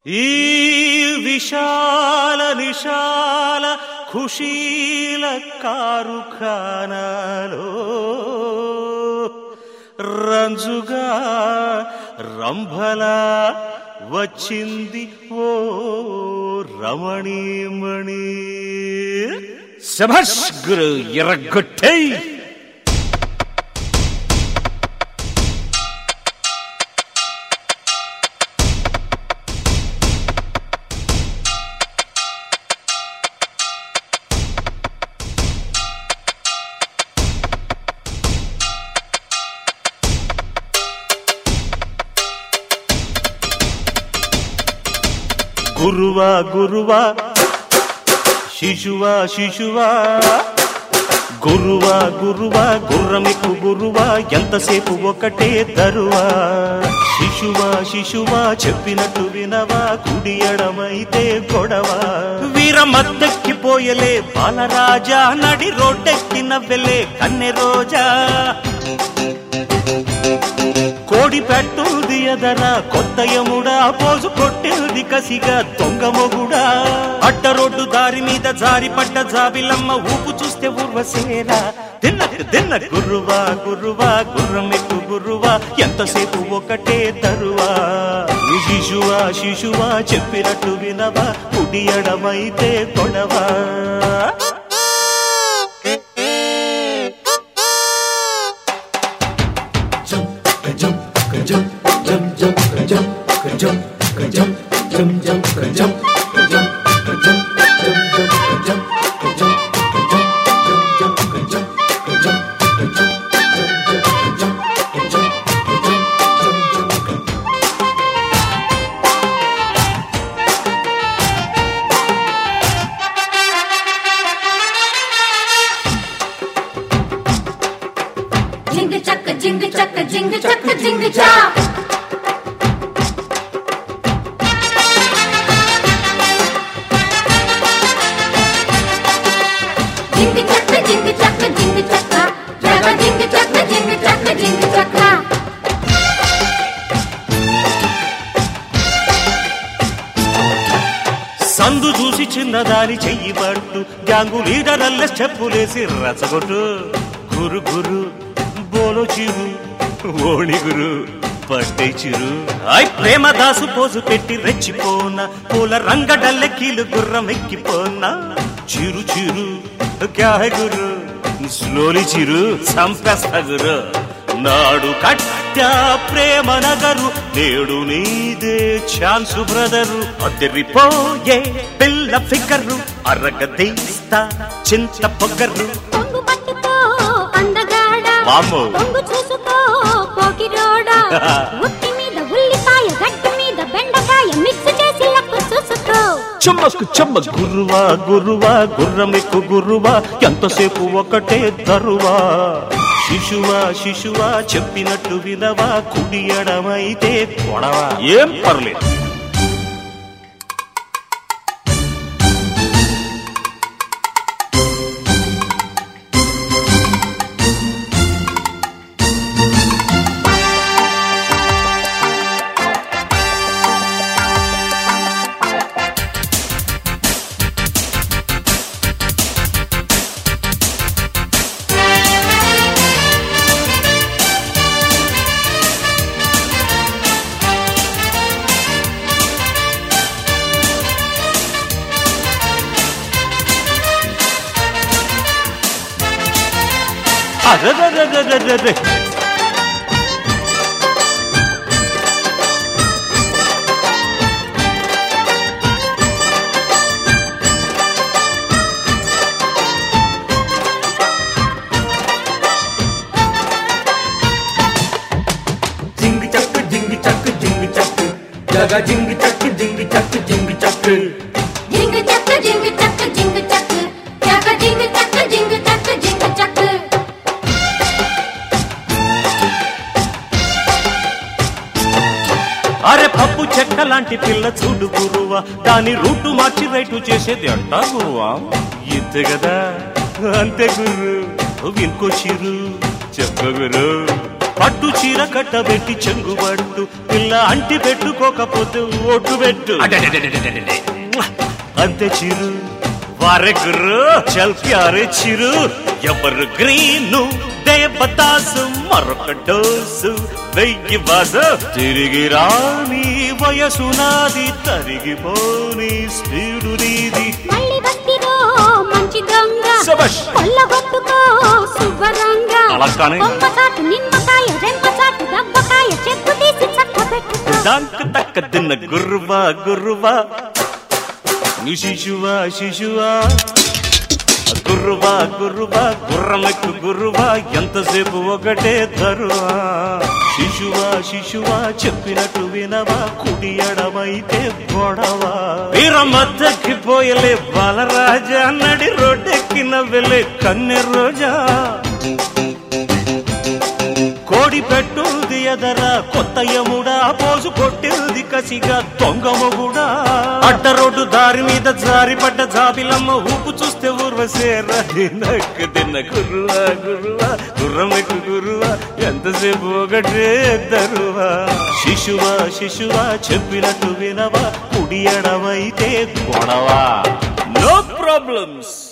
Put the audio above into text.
ఈ విశాల నిశాల ఖుషీల కారుఖానాలో రంజుగా రంభలా వచ్చింది ఓ రమణీమణి శభష్ గురు ఎర్రగొట్టై గురువా గురువా శిశువా శిశువా గురువా గురువా గుర్రమికు గురువా ఎంతసేపు ఒకటే తరువా శిశువా శిశువా చెప్పినట్టు వినవా కుడి ఎడమైతే గొడవ వీర మద్దెక్కిపోయలే బాలరాజా నడి రోడ్డెక్కి నవ్వెలే కన్నె రోజా కోడి పెట్టుది ఎదరా కొత్త యముడా పోజు కొట్టేది కసిగా దొంగ మొగుడా అడ్డ రోడ్డు దారి మీద జారి పడ్డ జాబిలమ్మ ఊపు చూస్తే ఊర్వశేరా తిన్నకు తిన్న గురువా గురువా గుర్రమెక్కు గురువా ఎంతసేపు ఒకటే తరువా ఈ శిశువా శిశువా చెప్పినట్టు వినవా కుడి ఎడమైతే కొడవా జింగ చక్క జింగ చక్క జింగ చక్క జింగ చా జింగ చక్క జింగ చక్క జింగ చక్క జగ జింగ చక్క జింగ చక్క జింగ చక్క సందు చూసి చిన్నదాని చెయ్యి పట్టు గ్యాంగు లీడరల్ల చెప్పులేసి రచగొట్టు గురు గురు బోలో చిరు ఓణి గురు పట్టే చిరు ఐ ప్రేమ దాసు పోజు పెట్టి రెచ్చిపోన పూల రంగడల్లె కీలు గుర్రం ఎక్కిపోనా చిరు చిరు క్యా హై గురు స్లోలి చిరు సంపేస్తా గురు నాడు కట్ట ప్రేమ నగరు నేడు నీదే ఛాన్స్ బ్రదరు అదిరిపోయే పిల్ల ఫిగరు అరగదీస్తా చింత పొగరు పొంగు పట్టుకో అందగాడ వామ్మో. పొంగు చూసుకో పోకిరోడా ఉట్టి మీద ఉల్లిపాయ గడ్డి మీద బెండకాయ మిక్స్ చేసి లక్కు చూసుకో చెమ్మకు చెమ్మ గురువా గురువా గుర్రమెక్కు గురువా ఎంతసేపు ఒకటే తరువా శిశువా శిశువా చెప్పినట్టు వినవా కుడి ఎడమైతే కొడవా ఏం పర్లేదు అరెరెరెరెరెరె. జింగి చక్ జింగి చక్ జింగి చక్ జగ జింగి చక్ జింగి చక్ జింగి చక్ జింగ చక్క జింగ చక్క జింగ చక్క జగ జింగ చక్క జింగ చక్క జింగ చక్క అరే పప్పు చెక్క లాంటి పిల్ల చూడు గురువా దాని రూటు మార్చి రైటు చేసేది అంటా గురువా ఇంతే కదా అంతే గురు ఇంకో చిరు చెప్ప గురు పట్టు చీర కట్టబెట్టి చెంగుబట్టు పిల్ల అంటి పెట్టుకోకపోతే ఒట్టు పెట్టు అడడడడడడడడే. అంతే చిరు వారే గురు చల్ ప్యారే చిరు ఎవరు గ్రీను దేవదాసు మరొక డోసు వెయ్యి బాధ తిరిగి రాని వయసు నాది తరిగిపోని స్పీడు నీది మళ్ళీ బస్తిలో మంచి దొంగ శభాష్. కొల్లగొట్టుకో శుభ్రంగా అలా కానీ. కొమ్మ చాటు నిమ్మకాయ రెమ్మ చాటు దబ్బకాయ చెక్కు తీసి చక్క పెట్టుకో దంక తక్క తిన్న గుర్రువా గుర్రువా నీ శిశువా శిశువా గుర్రువా గుర్రువా గుర్రమెక్కు గుర్రువా ఎంతసేపు ఒకటే ధరువా శిశువా శిశువా చెప్పినట్టు వినవా కుడి ఎడమైతే గొడవ వీరమద్దకి పోయలే బాలరాజా నడి రోడ్డెక్కిన వెలే కన్నె రోజా కోడి పెట్టుది ఎదర కొత్త యముడా పోజు కొట్టింది కసిగా దొంగ మొగుడా అడ్డ రోడ్డు దారి మీద జారిపడ్డ జాబిలమ్మ ఊపు చూస్తే ఊర్వసేరా నక్కు తిన్న గురువా గురువా గుర్రమెక్కు గురువా ఎంతసేపు ఒకటే దరువా శిశువా శిశువా చెప్పినట్టు వినవా కుడి ఎడవైతే గొడవా నో ప్రాబ్లమ్స్